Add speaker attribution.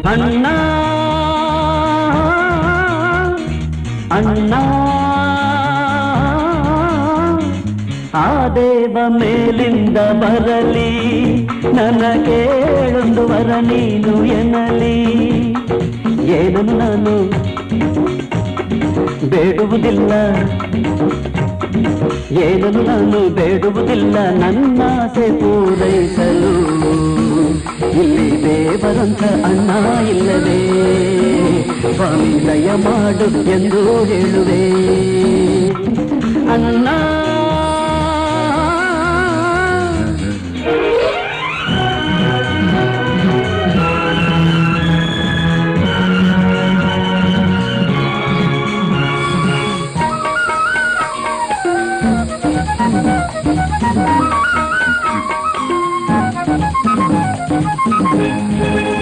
Speaker 1: ಅಣ್ಣ ಅಣ್ಣ ಆ ದೇವ ಮೇಲಿಂದ ಬರಲಿ ನನಗೇಳೊಂದು ವರ ನೀನು ಎನ್ನಲಿ ಏನನ್ನು ನಾನು ಬೇಡುವುದಿಲ್ಲ ಏನನ್ನು ನಾನು ಬೇಡುವುದಿಲ್ಲ ನನ್ನಾಸೆ ಪೂರೈಸಲು ಇಲ್ಲಿ ದೇವರಂತ ಅಣ್ಣ ಇಲ್ಲವೇ ಸ್ವಾಮಿ ದಯ ಮಾಡು ಎಂದು ಹೇಳುವೆ ಅಣ್ಣ
Speaker 2: Thank